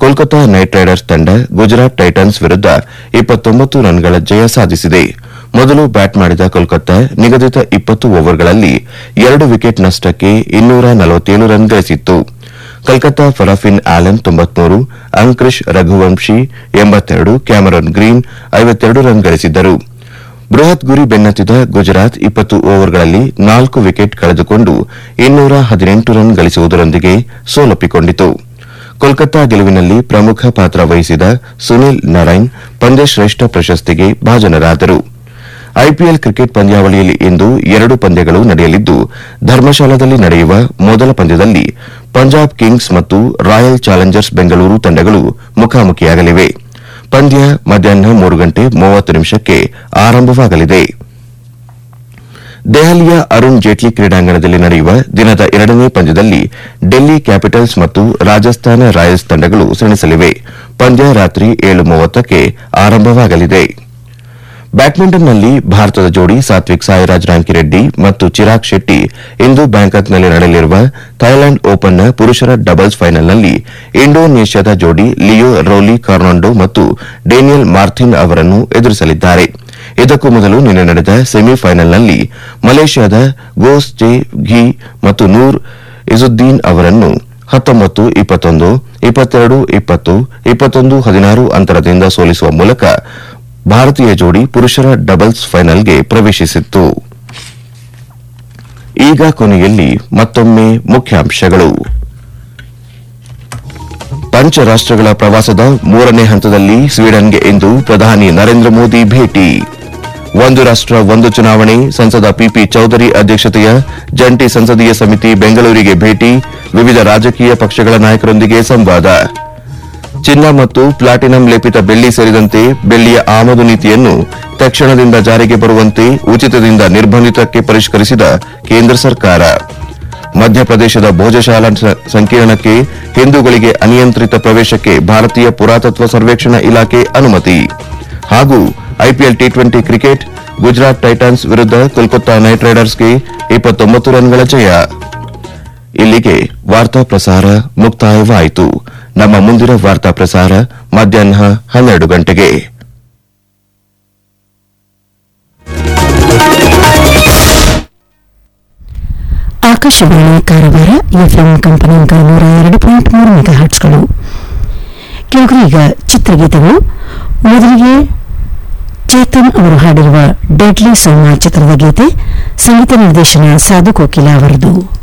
Kolkata night Riders ತಂಡ Gujarat Titans ವಿರುದ್ಧ ಇಪ್ಪತ್ತೊಂಬತ್ತು ರನ್ಗಳ ಜಯ ಸಾಧಿಸಿದೆ ಮೊದಲು ಬ್ಯಾಟ್ ಮಾಡಿದ ಕೋಲ್ಕತಾ ನಿಗದಿತ ಇಪ್ಪತ್ತು ಓವರ್ಗಳಲ್ಲಿ ಎರಡು ವಿಕೆಟ್ ನಷ್ಟಕ್ಕೆ ಇನ್ನೂರ ನಲವತ್ತೇಳು ರನ್ ಗಳಿಸಿತ್ತು ಕಲ್ಕತ್ತಾ ಫರಾಫಿನ್ ಆಲನ್ ತೊಂಬತ್ಮೂರು ಅಂಕ್ರಿಶ್ ರಘುವಂಶಿ ಎಂಬತ್ತೆರಡು ಕ್ಯಾಮರನ್ ಗ್ರೀನ್ ಐವತ್ತೆರಡು ರನ್ ಗಳಿಸಿದ್ದರು ಬೃಹತ್ ಗುರಿ ಬೆನ್ನತ್ತಿದ ಗುಜರಾತ್ ಇಪ್ಪತ್ತು ಓವರ್ಗಳಲ್ಲಿ ನಾಲ್ಕು ವಿಕೆಟ್ ಕಳೆದುಕೊಂಡು ಇನ್ನೂರ ಹದಿನೆಂಟು ರನ್ ಗಳಿಸುವುದರೊಂದಿಗೆ ಸೋಲೊಪ್ಪಿಕೊಂಡಿತು ಕೋಲ್ಕತ್ತಾ ಗೆಲುವಿನಲ್ಲಿ ಪ್ರಮುಖ ಪಾತ್ರ ವಹಿಸಿದ ಸುನಿಲ್ ನರೈನ್ ಪಂದ್ಯಶ್ರೇಷ್ಠ ಪ್ರಶಸ್ತಿಗೆ ಭಾಜನರಾದರು ಐಪಿಎಲ್ ಕ್ರಿಕೆಟ್ ಪಂದ್ಯಾವಳಿಯಲ್ಲಿ ಇಂದು ಎರಡು ಪಂದ್ಯಗಳು ನಡೆಯಲಿದ್ದು ಧರ್ಮಶಾಲಾದಲ್ಲಿ ನಡೆಯುವ ಮೊದಲ ಪಂದ್ಯದಲ್ಲಿ ಪಂಜಾಬ್ ಕಿಂಗ್ಸ್ ಮತ್ತು ರಾಯಲ್ ಚಾಲೆಂಜರ್ಸ್ ಬೆಂಗಳೂರು ತಂಡಗಳು ಮುಖಾಮುಖಿಯಾಗಲಿವೆ ಪಂದ್ಯ ಮಧ್ಯಾಹ್ನ ಮೂರು ಗಂಟೆ ಮೂವತ್ತು ನಿಮಿಷಕ್ಕೆ ಆರಂಭವಾಗಲಿದೆ ದೆಹಲಿಯ ಅರುಣ್ ಜೇಟ್ಲಿ ಕ್ರೀಡಾಂಗಣದಲ್ಲಿ ನಡೆಯುವ ದಿನದ ಎರಡನೇ ಪಂದ್ಯದಲ್ಲಿ ಡೆಲ್ಲಿ ಕ್ಯಾಪಿಟಲ್ಸ್ ಮತ್ತು ರಾಜಸ್ಥಾನ ರಾಯಲ್ಸ್ ತಂಡಗಳು ಸೆಣಸಲಿವೆ ಪಂದ್ಯ ರಾತ್ರಿ ಏಳು ಮೂವತ್ತಕ್ಕೆ ಆರಂಭವಾಗಲಿದೆ ಬ್ಯಾಡ್ಮಿಂಟನ್ನಲ್ಲಿ ಭಾರತದ ಜೋಡಿ ಸಾತ್ವಿಕ್ ಸಾಯಿರಾಜ್ ರಾಂಕಿರೆಡ್ಡಿ ಮತ್ತು ಚಿರಾಗ್ ಶೆಟ್ಟಿ ಇಂದು ಬ್ಯಾಂಕಾಕ್ನಲ್ಲಿ ನಡೆಯಲಿರುವ ಥೈಲ್ಯಾಂಡ್ ಓಪನ್ನ ಪುರುಷರ ಡಬಲ್ಸ್ ಫೈನಲ್ನಲ್ಲಿ ಇಂಡೋನೇಷ್ಯಾದ ಜೋಡಿ ಲಿಯೋ ರೋಲಿ ಕಾರ್ನಾಂಡೋ ಮತ್ತು ಡೇನಿಯಲ್ ಮಾರ್ಥಿನ್ ಅವರನ್ನು ಎದುರಿಸಲಿದ್ದಾರೆ ಇದಕ್ಕೂ ಮೊದಲು ನಿನ್ನೆ ನಡೆದ ಸೆಮಿಫೈನಲ್ನಲ್ಲಿ ಮಲೇಷ್ಯಾದ ಗೋಸ್ ಜೆ ಘಿ ಮತ್ತು ನೂರ್ ಇಜುದ್ದೀನ್ ಅವರನ್ನು ಹತ್ತೊಂಬತ್ತು ಇಪ್ಪತ್ತೊಂದು ಇಪ್ಪತ್ತೆರಡು ಇಪ್ಪತ್ತು ಇಪ್ಪತ್ತೊಂದು ಹದಿನಾರು ಅಂತರದಿಂದ ಸೋಲಿಸುವ ಮೂಲಕ ಭಾರತೀಯ ಜೋಡಿ ಪುರುಷರ ಡಬಲ್ಸ್ ಫೈನಲ್ಗೆ ಪ್ರವೇಶಿಸಿತ್ತು ಈಗ ಕೊನೆಯಲ್ಲಿ ಮತ್ತೊಮ್ಮೆ ಮುಖ್ಯಾಂಶಗಳು ಪಂಚ ರಾಷ್ಟಗಳ ಪ್ರವಾಸದ ಮೂರನೇ ಹಂತದಲ್ಲಿ ಸ್ವೀಡನ್ಗೆ ಇಂದು ಪ್ರಧಾನಿ ನರೇಂದ್ರ ಮೋದಿ ಭೇಟಿ ಒಂದು ರಾಷ್ಟ ಒಂದು ಚುನಾವಣೆ ಸಂಸದ ಪಿಪಿ ಚೌಧರಿ ಅಧ್ಯಕ್ಷತೆಯ ಜಂಟಿ ಸಂಸದೀಯ ಸಮಿತಿ ಬೆಂಗಳೂರಿಗೆ ಭೇಟಿ ವಿವಿಧ ರಾಜಕೀಯ ಪಕ್ಷಗಳ ನಾಯಕರೊಂದಿಗೆ ಸಂವಾದ ಚಿನ್ನ ಮತ್ತು ಪ್ಲಾಟಿನಂ ಲೇಪಿತ ಬೆಳ್ಳಿ ಸೇರಿದಂತೆ ಬೆಳ್ಳಿಯ ಆಮದು ನೀತಿಯನ್ನು ತಕ್ಷಣದಿಂದ ಜಾರಿಗೆ ಬರುವಂತೆ ಉಚಿತದಿಂದ ನಿರ್ಬಂಧಿತಕ್ಕೆ ಪರಿಷ್ಕರಿಸಿದ ಕೇಂದ್ರ ಸರ್ಕಾರ ಮಧ್ಯಪ್ರದೇಶದ ಭೋಜಶಾಲಾ ಸ- ಸಂಕೀರ್ಣಕ್ಕೆ ಹಿಂದೂಗಳಿಗೆ ಅನಿಯಂತ್ರಿತ ಪ್ರವೇಶಕ್ಕೆ ಭಾರತೀಯ ಪುರಾತತ್ವ ಸರ್ವೇಕ್ಷಣಾ ಇಲಾಖೆ ಅನುಮತಿ ಹಾಗೂ IPL T twenty cricket Gujarat Titans ವಿರುದ್ಧ ಕೋಲ್ಕತ್ತಾ ನೈಟ್ ರೈಡರ್ಸ್ಗೆ ಇಪ್ಪತ್ತೊಂಬತ್ತು ರನ್ಗಳ ಜಯ ಇಲ್ಲಿಗೆ ವಾರ್ತಾ ಪ್ರಸಾರ ಮುಕ್ತಾಯವಾಯಿತು ನಮ್ಮ ಮುಂದಿನ ವಾರ್ತಾ ಪ್ರಸಾರ ಮಧ್ಯಾಹ್ನ ಹನ್ನೆರಡು ಗಂಟೆಗೆ ಆಕಾಶವಾಣಿ ಕಾರವಾರ ಎಫ್ಎಂ ಕಂಪನಾಂಕ ನೂರ ಎರಡು ಪಾಯಿಂಟ್ ಮೂರು ಮೆಗಾ ಹರ್ಟ್ಸ್ಗಳು ಕೆಲವರು ಈಗ ಚಿತ್ರಗೀತೆಗಳು ಮೊದಲಿಗೆ ಚೇತನ್ ಅವರು ಹಾಡಿರುವ ಡೆಡ್ಲಿ ಸೋಮ ಚಿತ್ರದ ಗೀತೆ ಸಂಗೀತ ನಿರ್ದೇಶನ ಸಾಧು ಕೋಕಿಲ ಅವರದು